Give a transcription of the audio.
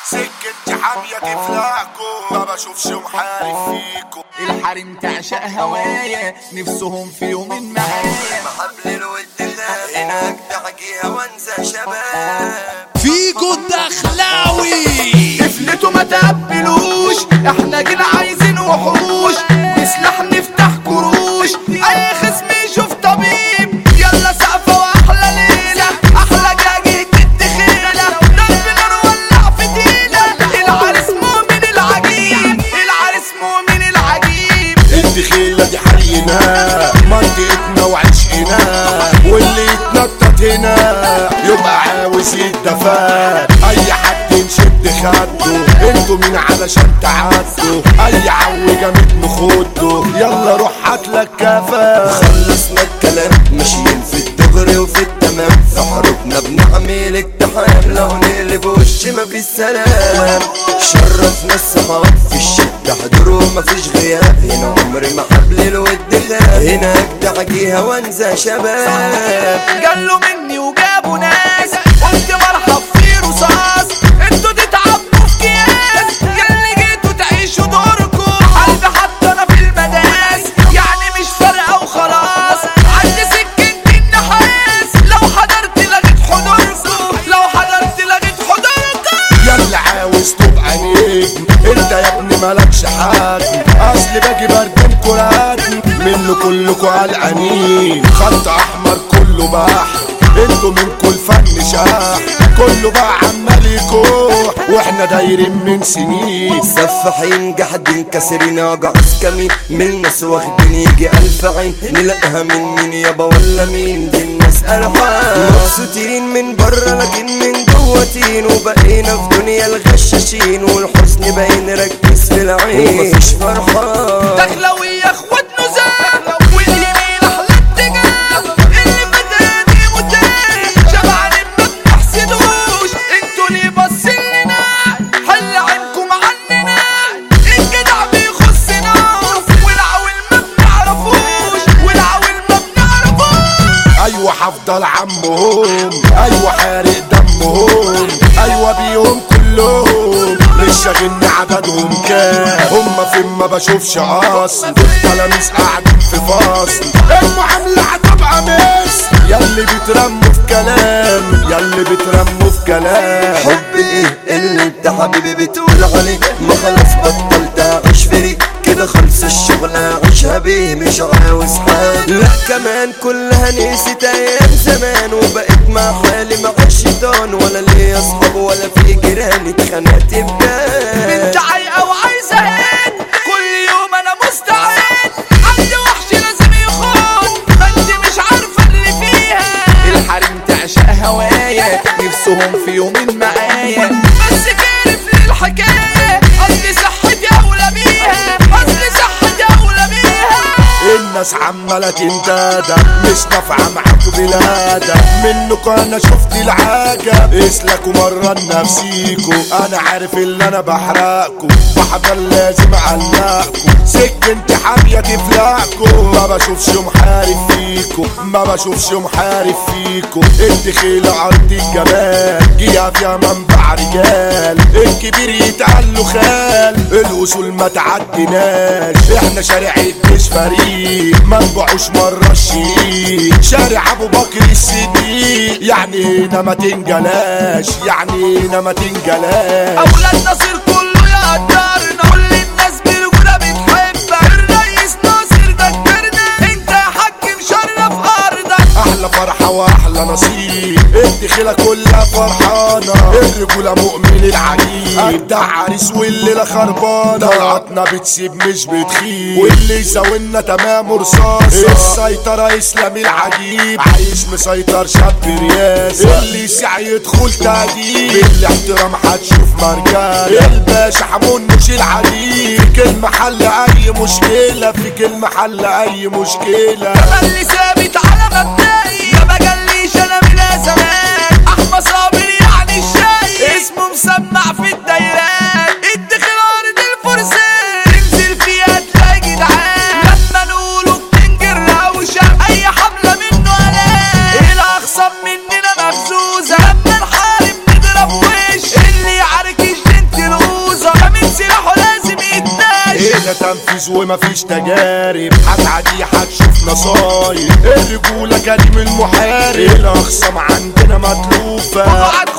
سكة حامية تفلقكم ما بشوفش محارب فيكم الحريم تعشق هوايا نفسهم في يوم معايا حبل الود خاف هناك تحكيها وانسى شباب فيجو الدخلاوي قفلته ما تقبلوش احنا جينا عايزين وحوش نسلح نفتح كروش اي خصم يشوف طبيب يلا سقفة واحلى ليلة احلى جاجة الدخيلة ضرب نار ولع في دينا العريس مؤمن العجيب العريس مؤمن العجيب الدخيلة دي حرينا منطقتنا وعشقنا واللي يتنطط هنا يبقى عاوز يتدفن اي حد نشد خده انتوا مين علشان تعدوا اي عوجة جامد نخده يلا روح هاتلك كفن خلصنا الكلام ماشيين في الدغري وفي التمام في حروبنا بنعمل اقتحام لو نقلب وش ما في السلام شرفنا الصحاب في الشدة حضور ومفيش غياب هنا عمري ما حبل الود غاب هناك تحكيها وانسى شباب قالوا مني وجابوا ناس قلت مرحب في رصاص انتوا تتعبوا في كياس ياللي جيتوا تعيشوا دوركم قلبي حتى انا في المداس يعني مش فارقه وخلاص عندي سكة النحاس لو حضرت لغيت حضوركم لو حضرت لغيت حضوركم يلا عاوز تبقى نجم انت يا ابني مالكش حد اصل باجي بردم كرات منه كلكوا قلقانين خط احمر كله بحر انتوا منكوا الفن شاح كله بقى عمال يكوح واحنا دايرين من سنين سفاحين قاعدين كاسرين وقع كمين من الناس واخدين يجي ألف عين نلاقيها من مين يابا ولا مين دي الناس ألحان مبسوطين من برا لكن من جوه تين وبقينا في دنيا الغشاشين والحزن باين ركز في العين ومفيش فرحان دخلوي يا اخوات نزال واليمين احلى اتجاه اللي بداني متاني شبعان ما بتحسدوش انتوا ليه باصين لنا حل عنكم عننا الجدع بيخصنا والعويل ما بنعرفوش والعويل ما بنعرفوش ايوه هفضل عمهم ايوه حارق دمهم ايوه بيهم كلهم مش شاغلني عددهم كام هما فين ما بشوفش اصل دول تلاميذ قاعدين في فصل المعاملة هتبقى مس ياللي بترموا في كلام ياللي بترموا في كلام حب ايه اللي انت حبيبي بتقول عليه ما خلاص بطلت اعيش فريق كده خلص الشغل اعيشها بيه مش عاوز حال لا كمان كلها نسيت ايام زمان وبقيت مع حالي مع الشيطان ولا ليا اصحاب ولا في جيراني اتخانقت بجد بنت عايقة وعايزة هين كل يوم انا مستعد عندي وحش لازم يخون ما انت مش عارفة اللي فيها الحريم تعشق هوايا نفسهم في يوم معايا بس كارف للحكاية اصل صحتي اولى بيها اصل صحتي اولى بيها الناس عمالة تنتادى مش نافعة معاكوا بلادة منكوا انا شفت العجب اسلكوا مرة نفسيكوا انا عارف اللي انا بحرقكوا بحضر لازم اعلقكوا سكة حامية تفلقكوا ما بشوفش محارب فيكوا ما بشوفش محارب فيكوا الدخيلة ارض الجمال جيها فيها منبع رجال الكبير يتقال له خال الاصول ما تعديناش احنا شارع الجيش فريق ما نبيعوش مرة الشيء شارع ابو بكر الصديق يعني هنا ما تنجلاش يعني هنا ما تنجلاش اولاد ناصر كله يقدرنا كل الناس بالغلا بتحبك الرئيس ناصر ده كبرنا انت يا حاج مشرف ارضك احلى فرحة واحلى نصيب الدخيلة كلها فرحانة الرجولة مؤمن العجيب ابدع عريس والليلة خربانة طلعتنا بتسيب مش بتخيب واللي يساوينا تمام رصاص السيطرة اسلامي العجيب عايش مسيطر شاب رياسة اللي يسعى يدخل تهديد بالاحترام هتشوف مرجان الباشا حمون مش العديد في كل محل اي مشكلة في كل محل اي مشكلة اللي ثابت على مبدئي ما بجليش انا من زمان احمد صابر يعني الشاي اسمه مسمع في الدايرات الدخل ارض الفرسان تنزل فيها تلاقي جدعان لما نقوله بتنجر روشه اي حمله منه الاقي الاخصم مننا مغزوزه لما نحارب نضرب وش اللي يعركش انت تنفيذ ومفيش تجارب هتعدي هتشوف نصايب الرجولة كريم المحارب الأخصام عندنا متلوفة اوعى